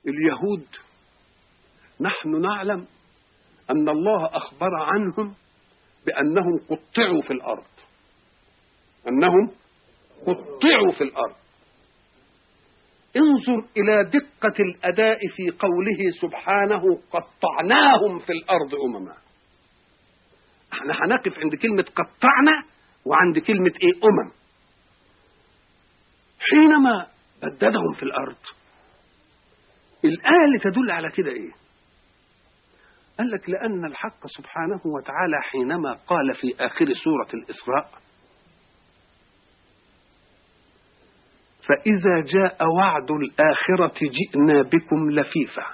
اليهود نحن نعلم أن الله أخبر عنهم بأنهم قطعوا في الأرض أنهم قطعوا في الأرض انظر إلى دقة الأداء في قوله سبحانه قطعناهم في الأرض أمما احنا هنقف عند كلمة قطعنا وعند كلمة ايه أمم حينما بددهم في الأرض الآية اللي تدل على كده ايه قال لك لأن الحق سبحانه وتعالى حينما قال في آخر سورة الإسراء فإذا جاء وعد الآخرة جئنا بكم لفيفا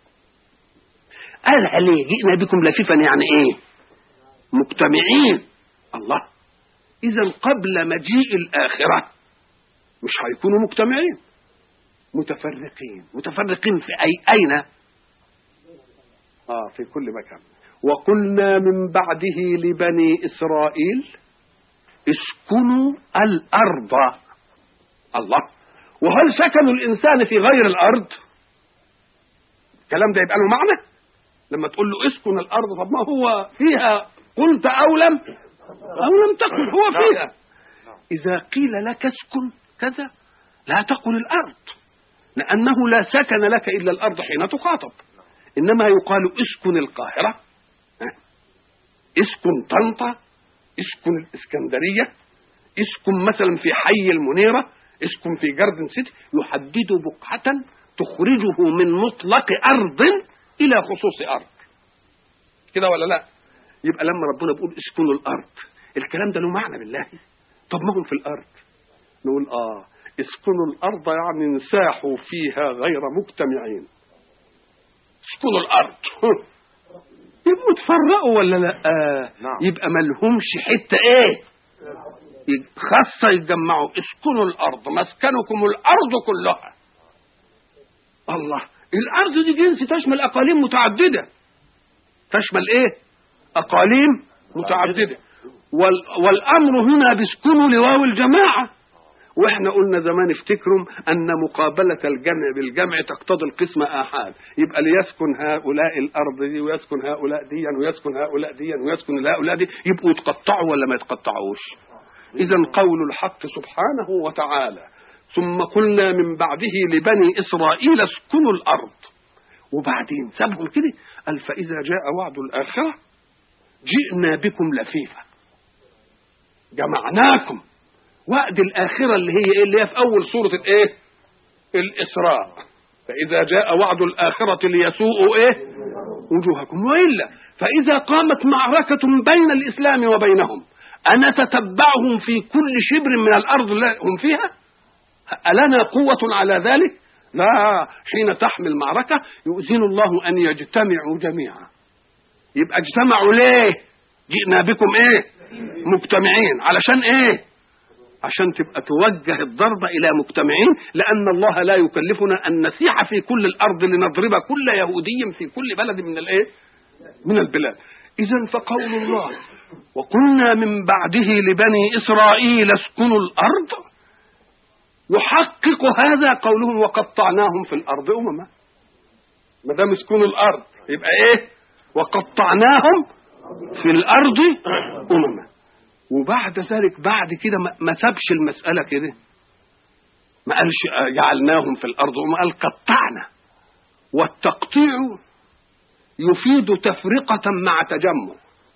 قال عليه جئنا بكم لفيفا يعني ايه مجتمعين الله إذا قبل مجيء الآخرة مش هيكونوا مجتمعين متفرقين متفرقين في أي أين آه في كل مكان وقلنا من بعده لبني إسرائيل اسكنوا الأرض الله وهل سكن الإنسان في غير الأرض الكلام ده يبقى له معنى لما تقول له اسكن الأرض طب ما هو فيها قلت أو لم أو لم تقل هو فيها إذا قيل لك اسكن كذا لا تقل الأرض لأنه لا سكن لك إلا الأرض حين تخاطب إنما يقال اسكن القاهرة اسكن طنطا اسكن الإسكندرية اسكن مثلا في حي المنيرة اسكن في جاردن سيتي يحدد بقعة تخرجه من مطلق أرض إلى خصوص أرض كده ولا لا يبقى لما ربنا بيقول اسكنوا الأرض الكلام ده له معنى بالله طب ما هم في الأرض نقول آه اسكنوا الأرض يعني انساحوا فيها غير مجتمعين اسكنوا الأرض يبقوا تفرقوا ولا لا آه نعم. يبقى ملهمش حتة ايه خاصة يتجمعوا اسكنوا الأرض مسكنكم الأرض كلها الله الأرض دي جنس تشمل أقاليم متعددة تشمل إيه أقاليم متعددة وال والأمر هنا باسكنوا لواو الجماعة واحنا قلنا زمان افتكروا ان مقابله الجمع بالجمع تقتضي القسم احاد يبقى ليسكن هؤلاء الارض دي ويسكن هؤلاء دي ويسكن هؤلاء دي ويسكن هؤلاء دي يبقوا يتقطعوا ولا ما يتقطعوش اذا قول الحق سبحانه وتعالى ثم قلنا من بعده لبني اسرائيل اسكنوا الارض وبعدين سابهم كده قال فاذا جاء وعد الاخره جئنا بكم لفيفا جمعناكم وعد الآخرة اللي هي إيه اللي هي في أول سورة الإيه الإسراء فإذا جاء وعد الآخرة ليسوءوا إيه وجوهكم وإلا فإذا قامت معركة بين الإسلام وبينهم أنا تتبعهم في كل شبر من الأرض التي هم فيها ألنا قوة على ذلك لا حين تحمل معركة يؤذن الله أن يجتمعوا جميعا يبقى اجتمعوا ليه جئنا بكم ايه مجتمعين علشان ايه عشان تبقى توجه الضربة إلى مجتمعين لأن الله لا يكلفنا أن نسيح في كل الأرض لنضرب كل يهودي في كل بلد من الإيه؟ من البلاد إذا فقول الله وقلنا من بعده لبني إسرائيل اسكنوا الأرض يحقق هذا قولهم وقطعناهم في الأرض أمما ما دام اسكنوا الأرض يبقى إيه؟ وقطعناهم في الأرض أمما وبعد ذلك بعد كده ما- ما سابش المسألة كده ما قالش آه، جعلناهم في الأرض وما قال قطعنا والتقطيع يفيد تفرقة مع تجمع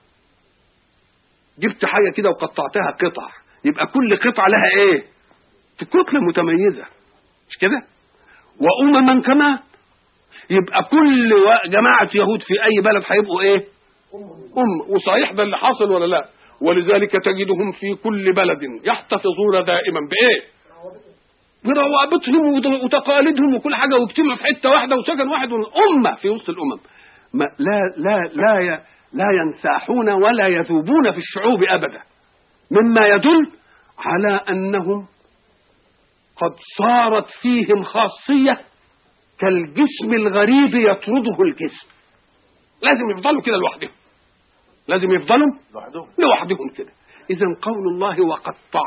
جبت حاجة كده وقطعتها قطع يبقى كل قطعة لها ايه كتلة متميزة مش كده وأمما كمان يبقى كل و- جماعة يهود في أي بلد هيبقوا ايه أم وصحيح ده اللي حاصل ولا لا ولذلك تجدهم في كل بلد يحتفظون دائما بإيه بروابطهم وت- وتقاليدهم وكل حاجة واجتمعوا في حتة واحدة وسكن واحد أمة في وسط الأمم ما لا لا لا ي- لا ينساحون ولا يذوبون في الشعوب أبدا مما يدل على أنهم قد صارت فيهم خاصية كالجسم الغريب يطرده الجسم لازم يفضلوا كده لوحدهم لازم يفضلوا لوحدهم لوحدهم كده إذا قول الله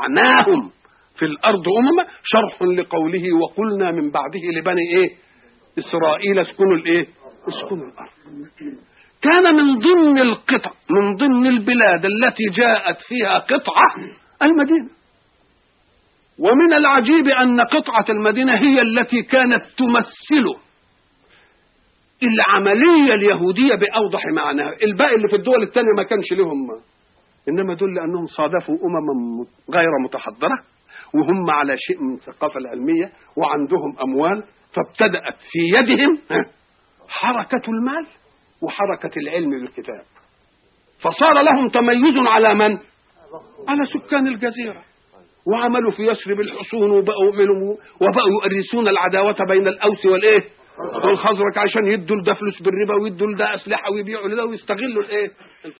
وقطعناهم في الأرض أمما شرح لقوله وقلنا من بعده لبني إيه إسرائيل اسكنوا الإيه؟ اسكنوا الأرض كان من ضمن القطع من ضمن البلاد التي جاءت فيها قطعة المدينة ومن العجيب أن قطعة المدينة هي التي كانت تمثل العملية اليهودية بأوضح معناها الباقي اللي في الدول الثانية ما كانش لهم إنما دول لأنهم صادفوا أمما غير متحضرة وهم على شيء من الثقافة العلمية وعندهم أموال فابتدأت في يدهم حركة المال وحركة العلم بالكتاب فصار لهم تميز على من؟ على سكان الجزيرة وعملوا في يثرب الحصون وبقوا يؤمنوا وبقوا يؤرسون العداوة بين الأوس والإيه؟ والخزرج عشان يدوا لده فلوس بالربا ويدوا لده أسلحة ويبيعوا لده ويستغلوا الإيه؟